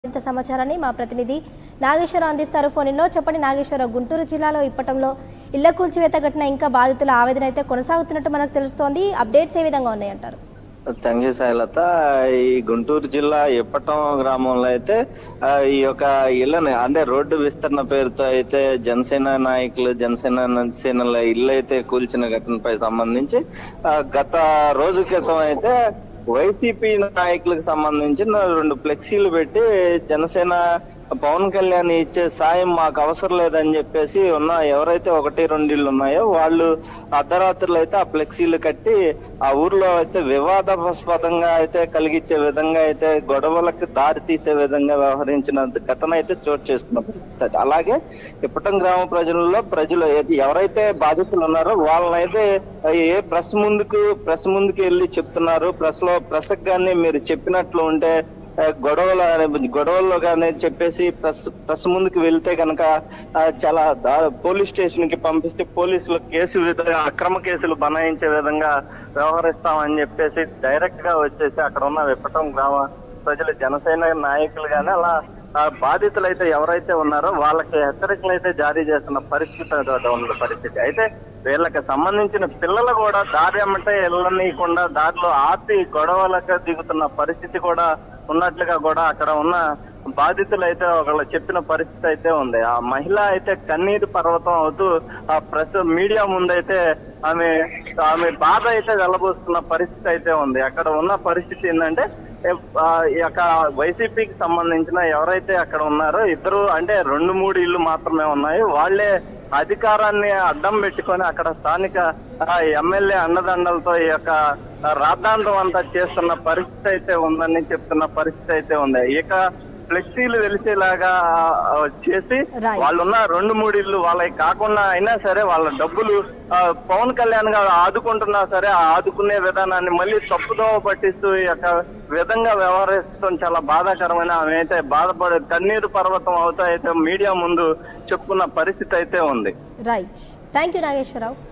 మరింత సమాచారాన్ని మా ప్రతినిధి నాగేశ్వరరావు అందిస్తారు ఫోన్లో చెప్పండి నాగేశ్వరరావు గుంటూరు జిల్లాలో ఇప్పటంలో ఇళ్ల కూల్చివేత ఘటన ఇంకా బాధితుల ఆవేదన అయితే కొనసాగుతున్నట్టు మనకు తెలుస్తోంది అప్డేట్స్ ఏ విధంగా ఉన్నాయంటారు థ్యాంక్ యూ సాయిలత ఈ గుంటూరు జిల్లా ఇప్పటం గ్రామంలో అయితే ఆ, ఈ యొక్క ఇళ్ళని అంటే రోడ్డు విస్తరణ పేరుతో అయితే జనసేన నాయకులు జనసేన సేనల ఇల్లు అయితే కూల్చిన ఘటనపై సంబంధించి ఆ, గత రోజు క్రితం అయితే వైసీపీ నాయకులకు సంబంధించిన రెండు ఫ్లెక్సీలు పెట్టి జనసేన పవన్ కళ్యాణ్ ఇచ్చే సాయం మాకు అవసరం లేదని చెప్పేసి ఉన్న ఎవరైతే ఒకటి రెండు ఇళ్ళు ఉన్నాయో వాళ్ళు అర్ధరాత్రులు అయితే ఆ ఫ్లెక్సీలు కట్టి ఆ ఊర్లో అయితే వివాదాస్పదంగా అయితే కలిగించే విధంగా అయితే గొడవలకు దారి తీసే విధంగా వ్యవహరించిన ఘటన అయితే చోటు చేసుకున్న పరిస్థితి అది. అలాగే ఇప్పటం గ్రామ ప్రజల్లో ప్రజలు ఏది- ఎవరైతే బాధితులు ఉన్నారో వాళ్ళనైతే ఏ ప్రెస్ ముందుకు ప్రెస్ ముందుకు వెళ్ళి చెప్తున్నారు ప్రెస్ లో ప్రెస్ కానీ మీరు చెప్పినట్లు ఉంటే ఆ, గొడవల గొడవల్లో కానీ చెప్పేసి ప్రెస్ ప్రెస్ ముందుకు వెళ్తే కనుక చాలా దా- పోలీస్ స్టేషన్ కి పంపిస్తే పోలీసులు కేసు విధంగా అక్రమ కేసులు బనాయించే విధంగా వ్యవహరిస్తామని చెప్పేసి డైరెక్ట్ గా వచ్చేసి అక్కడ ఉన్న విప్పటం గ్రామ ప్రజలు జనసేన నాయకులు గానీ అలా ఆ బాధితులు అయితే ఎవరైతే ఉన్నారో వాళ్ళకి హెచ్చరికలు అయితే జారీ చేస్తున్న పరిస్థితి అయితే ఉన్న పరిస్థితి అయితే వీళ్ళకి సంబంధించిన పిల్లలు కూడా దారి అమ్మటే వెళ్ళనీయకుండా దారిలో ఆపి గొడవలకు దిగుతున్న పరిస్థితి కూడా ఉన్నట్లుగా కూడా అక్కడ ఉన్న బాధితులు అయితే ఒకళ్ళు చెప్పిన పరిస్థితి అయితే ఉంది ఆ మహిళ అయితే కన్నీరు పర్వతం అవుతూ ఆ ప్రెస్ మీడియా ముందైతే ఆమె ఆమె బాధ అయితే వెళ్ళబోస్తున్న పరిస్థితి అయితే ఉంది అక్కడ ఉన్న పరిస్థితి ఏంటంటే ఏ- ఆ, ఈ యొక్క వైసీపీకి సంబంధించిన ఎవరైతే అక్కడ ఉన్నారో ఇద్దరు అంటే రెండు మూడు ఇళ్ళు మాత్రమే ఉన్నాయి వాళ్ళే అధికారాన్ని అడ్డం పెట్టుకొని అక్కడ స్థానిక ఆ, ఎమ్మెల్యే అండదండలతో ఈ యొక్క రాద్ధాంతం అంతా చేస్తున్న పరిస్థితి అయితే ఉందని చెప్తున్న పరిస్థితి అయితే ఉంది ఇక ఫ్లెక్సీలు వెలిసేలాగా ఆ, చేసి Right. వాళ్ళున్న రెండు మూడు ఇల్లు వాళ్ళకి కాకుండా అయినా సరే వాళ్ళ డబ్బులు ఆ, పవన్ కళ్యాణ్ గారు ఆదుకుంటున్నా సరే ఆ ఆదుకునే విధానాన్ని మళ్ళీ తప్పుదోవ పట్టిస్తూ ఈ యొక్క విధంగా వ్యవహరిస్తాం చాలా బాధాకరమైన ఆమె అయితే బాధపడే కన్నీరు పర్వతం అవుతా అయితే మీడియా ముందు చెప్పుకున్న పరిస్థితి అయితే ఉంది రైట్ థ్యాంక్ యూ నాగేశ్వరరావు